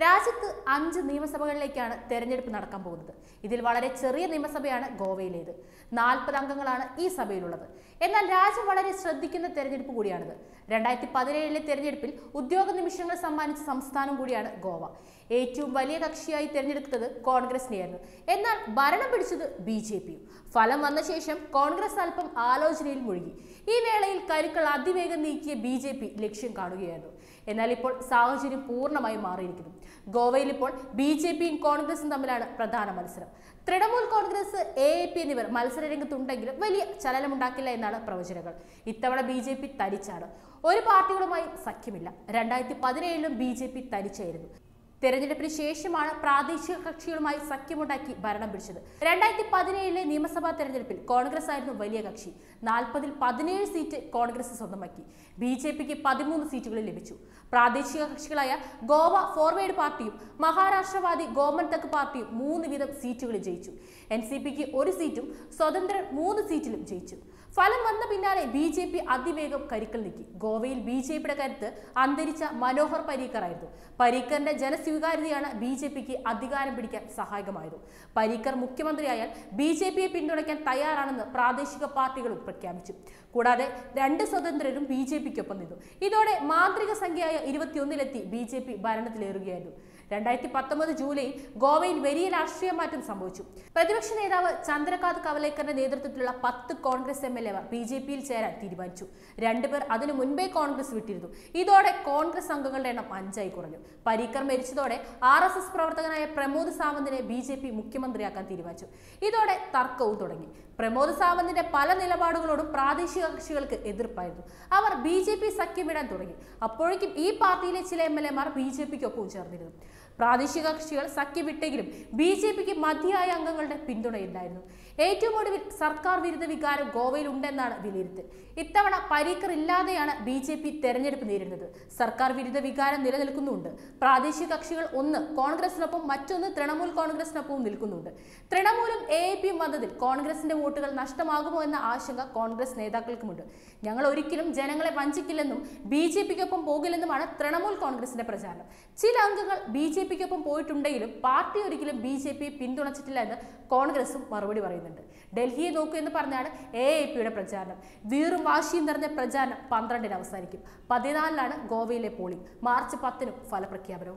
രാജ്യത്ത് അഞ്ച് നിയമസഭകളിലേക്കാണ് തെരഞ്ഞെടുപ്പ് നടക്കാൻ പോകുന്നത് ഇതിൽ വളരെ ചെറിയ നിയമസഭയാണ് ഗോവയിലേത് നാൽപ്പത് അംഗങ്ങളാണ് ഈ സഭയിലുള്ളത് എന്നാൽ രാജ്യം വളരെ ശ്രദ്ധിക്കുന്ന തെരഞ്ഞെടുപ്പ് കൂടിയാണിത് രണ്ടായിരത്തി പതിനേഴിലെ തെരഞ്ഞെടുപ്പിൽ ഉദ്യോഗ നിമിഷങ്ങൾ സമ്മാനിച്ച സംസ്ഥാനം കൂടിയാണ് ഗോവ ഏറ്റവും വലിയ കക്ഷിയായി തെരഞ്ഞെടുത്തത് കോൺഗ്രസിനെയായിരുന്നു എന്നാൽ ഭരണം പിടിച്ചത് ബി ജെ പിയും ഫലം വന്ന ശേഷം കോൺഗ്രസ് അല്പം ആലോചനയിൽ മുഴുകി ഈ വേളയിൽ കരുക്കൾ അതിവേഗം നീക്കിയ ബി ജെ പി ലക്ഷ്യം കാണുകയായിരുന്നു എന്നാൽ ഇപ്പോൾ സാഹചര്യം പൂർണ്ണമായി മാറിയിരിക്കുന്നു ഗോവയിൽ ഇപ്പോൾ ബി ജെ പിയും കോൺഗ്രസും തമ്മിലാണ് പ്രധാന മത്സരം Trinamool Congress A A P എന്നിവർ മത്സര രംഗത്തുണ്ടെങ്കിലും വലിയ ചലനമുണ്ടാക്കില്ല എന്നാണ് പ്രവചനങ്ങൾ ഇത്തവണ ബി ജെ പി തരിച്ചാണ് ഒരു പാർട്ടികളുമായി സഖ്യമില്ല രണ്ടായിരത്തി പതിനേഴിലും ബി ജെ പി തരിച്ചായിരുന്നു തെരഞ്ഞെടുപ്പിന് ശേഷമാണ് പ്രാദേശിക കക്ഷികളുമായി സഖ്യമുണ്ടാക്കി ഭരണം പിടിച്ചത് രണ്ടായിരത്തി പതിനേഴിലെ നിയമസഭാ തെരഞ്ഞെടുപ്പിൽ കോൺഗ്രസ് ആയിരുന്നു വലിയ കക്ഷി നാൽപ്പതിൽ പതിനേഴ് സീറ്റ് കോൺഗ്രസ് സ്വന്തമാക്കി ബി ജെ പിക്ക് പതിമൂന്ന് സീറ്റുകൾ ലഭിച്ചു പ്രാദേശിക കക്ഷികളായ ഗോവ ഫോർവേഡ് പാർട്ടിയും മഹാരാഷ്ട്രവാദി ഗോമന്തക് പാർട്ടിയും മൂന്ന് വീതം സീറ്റുകളിൽ ജയിച്ചു എൻ സി പിക്ക് ഒരു സീറ്റും സ്വതന്ത്രൻ മൂന്ന് സീറ്റിലും ജയിച്ചു ഫലം വന്ന പിന്നാലെ ബി ജെ പി അതിവേഗം കരുക്കൾ നീക്കി ഗോവയിൽ ബി ജെ പിയുടെ കരുത്ത് അന്തരിച്ച മനോഹർ പരീക്കർ ആയിരുന്നു പരീക്കറിന്റെ ജനസ്വീകാര്യതയാണ് ബി ജെ പിക്ക് അധികാരം പിടിക്കാൻ സഹായകമായത് പരീക്കർ മുഖ്യമന്ത്രിയായാൽ ബി ജെ പിയെ പിന്തുണയ്ക്കാൻ തയ്യാറാണെന്ന് പ്രാദേശിക പാർട്ടികളും പ്രഖ്യാപിച്ചു കൂടാതെ രണ്ട് സ്വതന്ത്രരും ബി ജെ പിക്കൊപ്പം നിന്നു ഇതോടെ മാന്ത്രിക സംഖ്യയായ ഇരുപത്തിയൊന്നിലെത്തി ബി ജെ പി ഭരണത്തിലേറുകയായിരുന്നു രണ്ടായിരത്തി പത്തൊമ്പത് ജൂലൈയിൽ ഗോവയിൽ വലിയ രാഷ്ട്രീയ മാറ്റം സംഭവിച്ചു പ്രതിപക്ഷ നേതാവ് ചന്ദ്രകാന്ത് കവലേക്കറിന്റെ നേതൃത്വത്തിലുള്ള പത്ത് കോൺഗ്രസ് എം എൽ എമാർ ബി ജെ പിയിൽ ചേരാൻ തീരുമാനിച്ചു രണ്ടുപേർ അതിനു മുൻപേ കോൺഗ്രസ് വിട്ടിരുന്നു ഇതോടെ കോൺഗ്രസ് അംഗങ്ങളുടെ എണ്ണം അഞ്ചായി കുറഞ്ഞു പരീക്കർ മരിച്ചതോടെ ആർ എസ് എസ് പ്രവർത്തകനായ പ്രമോദ് സാവന്തിനെ ബി ജെ പി മുഖ്യമന്ത്രിയാക്കാൻ തീരുമാനിച്ചു ഇതോടെ തർക്കവും തുടങ്ങി പ്രമോദ് സാവന്തിന്റെ പല നിലപാടുകളോടും പ്രാദേശിക കക്ഷികൾക്ക് എതിർപ്പായിരുന്നു അവർ ബി ജെ പി സഖ്യമിടാൻ തുടങ്ങി അപ്പോഴേക്കും ഈ പാർട്ടിയിലെ ചില എം എൽ എമാർ ബി ജെ പിക്കൊപ്പം ചേർന്നിരുന്നു പ്രാദേശിക കക്ഷികൾ സഖ്യം വിട്ടെങ്കിലും ബി ജെ പിക്ക് മതിയായ അംഗങ്ങളുടെ പിന്തുണയുണ്ടായിരുന്നു ഏറ്റവും ഒടുവിൽ സർക്കാർ വിരുദ്ധ വികാരം ഗോവയിൽ ഉണ്ടെന്നാണ് വിലയിരുത്തൽ ഇത്തവണ പരീക്കർ ഇല്ലാതെയാണ് ബി ജെ പി തെരഞ്ഞെടുപ്പ് നേരിടുന്നത് സർക്കാർ വിരുദ്ധ വികാരം നിലനിൽക്കുന്നുണ്ട് പ്രാദേശിക കക്ഷികൾ ഒന്ന് കോൺഗ്രസിനൊപ്പം മറ്റൊന്ന് തൃണമൂൽ കോൺഗ്രസിനൊപ്പവും നിൽക്കുന്നുണ്ട് തൃണമൂലും എ എ പിയും വന്നതിൽ കോൺഗ്രസിന്റെ വോട്ടുകൾ നഷ്ടമാകുമോ എന്ന ആശങ്ക കോൺഗ്രസ് നേതാക്കൾക്കുമുണ്ട് ഞങ്ങൾ ഒരിക്കലും ജനങ്ങളെ വഞ്ചിക്കില്ലെന്നും ബി ജെ പിക്കൊപ്പം പോകില്ലെന്നുമാണ് തൃണമൂൽ കോൺഗ്രസിന്റെ പ്രചാരണം ചില അംഗങ്ങൾ ബി ജെ പിക്കൊപ്പം പോയിട്ടുണ്ടെങ്കിലും പാർട്ടി ഒരിക്കലും ബി ജെ പിയെ പിന്തുണച്ചിട്ടില്ല എന്ന് കോൺഗ്രസും മറുപടി പറയുന്നുണ്ട് ഡൽഹിയെ നോക്കൂ എന്ന് പറഞ്ഞാണ് എ എ പിയുടെ പ്രചാരണം വീറും വാശിയും നിറഞ്ഞ പ്രചാരണം പന്ത്രണ്ടിന് അവസാനിക്കും പതിനാലിനാണ് ഗോവയിലെ പോളിംഗ് മാർച്ച് പത്തിനും ഫലപ്രഖ്യാപനവും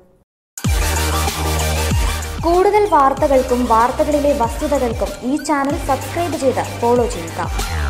കൂടുതൽ വാർത്തകൾക്കും വാർത്തകളിലെ വസ്തുതകൾക്കും ഈ ചാനൽ സബ്സ്ക്രൈബ് ചെയ്ത് ഫോളോ ചെയ്യുക